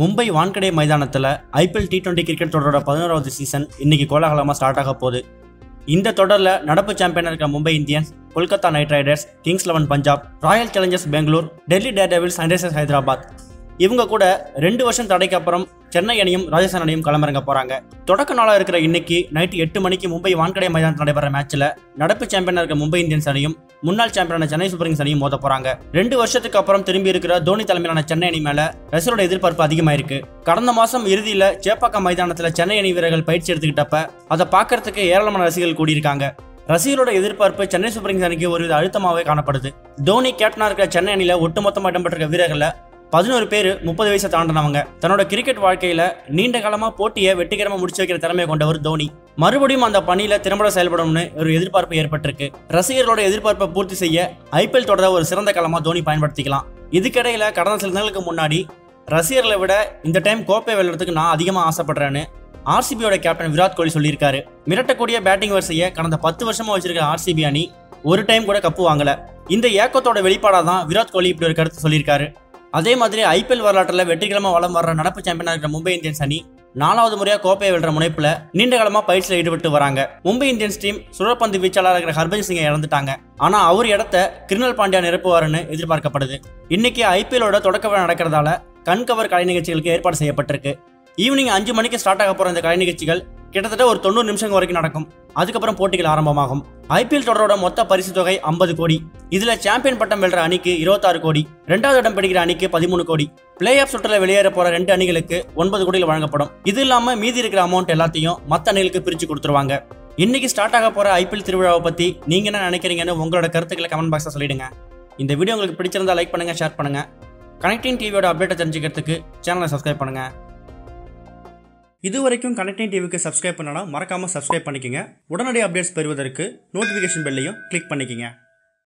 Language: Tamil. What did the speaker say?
மும்பை வான்கடே மைதானத்தில் ஐபிஎல் டி டுவெண்ட்டி கிரிக்கெட் தொடரோட பதினோராவது சீசன் இன்னைக்கு கோலாகலமாக ஸ்டார்ட் ஆக போகுது இந்த தொடரில் நடப்பு சாம்பியனாக இருக்க Mumbai Indians Kolkata Knight Riders Kings Eleven Punjab Royal Challengers Bangalore Delhi Daredevils Sunrisers Hyderabad இவங்க கூட ரெண்டு வருஷம் தடைக்கு அப்புறம் சென்னை அணியும் ராஜஸ்தான் அணியும் களமிறங்க போறாங்க தொடக்க நாளா இருக்கிற இன்னைக்கு நைட்டு எட்டு மணிக்கு மும்பை வான்கடை மைதானத்தில் நடைபெற மேட்ச்ல நடப்பு சாம்பியனா இருக்க மும்பை இந்தியன்ஸ் அணியும் முன்னாள் சாம்பியனான சென்னை சூப்பர் கிங்ஸ் அணியும் மோத போறாங்க ரெண்டு வருஷத்துக்கு அப்புறம் திரும்பி இருக்கிற தோனி தலைமையிலான சென்னை அணி மேல ரசிகரோட எதிர்பார்ப்பு அதிகமாயிருக்கு கடந்த மாசம் இறுதியில சேப்பாக்கம் மைதானத்துல சென்னை அணி வீரர்கள் பயிற்சி எடுத்துக்கிட்டப்ப அதை பார்க்கறதுக்கு ஏராளமான ரசிகர்கள் கூடியிருக்காங்க ரசிகரோட எதிர்பார்ப்பு சென்னை சூப்பர் கிங்ஸ் அணிக்கு ஒருவித அழுத்தமாகவே காணப்படுது தோனி கேப்டனா இருக்கிற சென்னை அணியில ஒட்டுமொத்தமாக இடம்பெற்றிருக்க வீரர்கள பதினோரு பேர் முப்பது வயசை தாண்டினவங்க தன்னோட கிரிக்கெட் வாழ்க்கையில நீண்ட காலமா போட்டியை வெற்றிகரமா முடிச்சு வைக்கிற திறமையை கொண்டவர் தோனி மறுபடியும் அந்த பணியில திறம்பட செயல்படணும்னு ஒரு எதிர்பார்ப்பு ஏற்பட்டிருக்கு ரசிகர்களோட எதிர்பார்ப்பை பூர்த்தி செய்ய ஐபிஎல் தொடர ஒரு சிறந்த காலமா தோனி பயன்படுத்திக்கலாம் இதுக்கிடையில கடந்த சில நாளுக்கு முன்னாடி ரசிகர்களை விட இந்த டைம் கோப்பை வெல்றதுக்கு நான் அதிகமாக ஆசைப்படுறேன்னு ஆர்சிபியோட கேப்டன் விராட் கோலி சொல்லியிருக்காரு மிரட்டக்கூடிய பேட்டிங் வரிசையை கடந்த பத்து வருஷமா வச்சிருக்க ஆர்சிபி அணி ஒரு டைம் கூட கப்பு வாங்கல இந்த ஏக்கத்தோட வெளிப்பாடாக தான் விராட் கோலி இப்படி ஒரு கருத்து சொல்லியிருக்காரு அதே மாதிரி ஐபிஎல் வரலாற்றில் வெற்றிகரமாக வளம் வர்ற நடப்பு சாம்பியனாக இருக்கிற மும்பை இந்தியன்ஸ் அணி நாலாவது முறையா கோப்பையை வெல்ற முனைப்புல நீண்ட காலமா பயிற்சியில் ஈடுபட்டு வராங்க மும்பை இந்தியன்ஸ் டீம் சுழற்பந்து வீச்சாளர் இருக்கிற ஹர்பஜன் சிங்கை இழந்துட்டாங்க ஆனா அவர் இடத்த கிருணல் பாண்டியா நிரப்புவாருன்னு எதிர்பார்க்கப்படுது இன்னைக்கு ஐபிஎலோட தொடக்க விழா நடக்கிறதால கண்கவர் கலை நிகழ்ச்சிகளுக்கு ஏற்பாடு செய்யப்பட்டிருக்கு ஈவினிங் அஞ்சு மணிக்கு ஸ்டார்ட் ஆக போற இந்த கலை நிகழ்ச்சிகள் கிட்டத்தட்ட ஒரு தொண்ணூறு நிமிஷம் வரைக்கும் நடக்கும் அதுக்கப்புறம் போட்டிகள் ஆரம்பமாகும் ஐபிஎல் தொடரோட மொத்த பரிசு தொகை ஐம்பது கோடி இதுல சாம்பியன் பட்டம் வெல்ற அணிக்கு இருபத்தாறு கோடி ரெண்டாவது இடம் பிடிக்கிற அணிக்கு பதிமூணு கோடி பிளே ஆஃப் சுற்றுல வெளியேற போற ரெண்டு அணிகளுக்கு ஒன்பது கோடியில் வழங்கப்படும் இது இல்லாம மீதி இருக்கிற அமௌண்ட் எல்லாத்தையும் மத்த அணிகளுக்கு பிரிச்சு கொடுத்துருவாங்க இன்னைக்கு ஸ்டார்ட் ஆக போற ஐபிஎல் திருவிழாவை பத்தி நீங்க என்ன நினைக்கிறீங்கன்னு உங்களோட கருத்துக்களை கமெண்ட் பாக்ஸ்ல சொல்லிடுங்க இந்த வீடியோ உங்களுக்கு பிடிச்சிருந்தா லைக் பண்ணுங்க ஷேர் பண்ணுங்க கனெக்டிங் டிவியோட அப்டேட்டை தெரிஞ்சுக்கிறதுக்கு சேனலை சப்ஸ்கிரைப் பண்ணுங்க இது வரைக்கும் கனெக்டிங் டிவிக்கு சப்ஸ்கிரைப் பண்ணனா மறக்காம சப்ஸ்கிரைப் பண்ணிக்கங்க உடனடி அப்டேட்ஸ் பெறுவதற்கு நோட்டிஃபிகேஷன் பெல்லையும் கிளிக் பண்ணிக்கங்க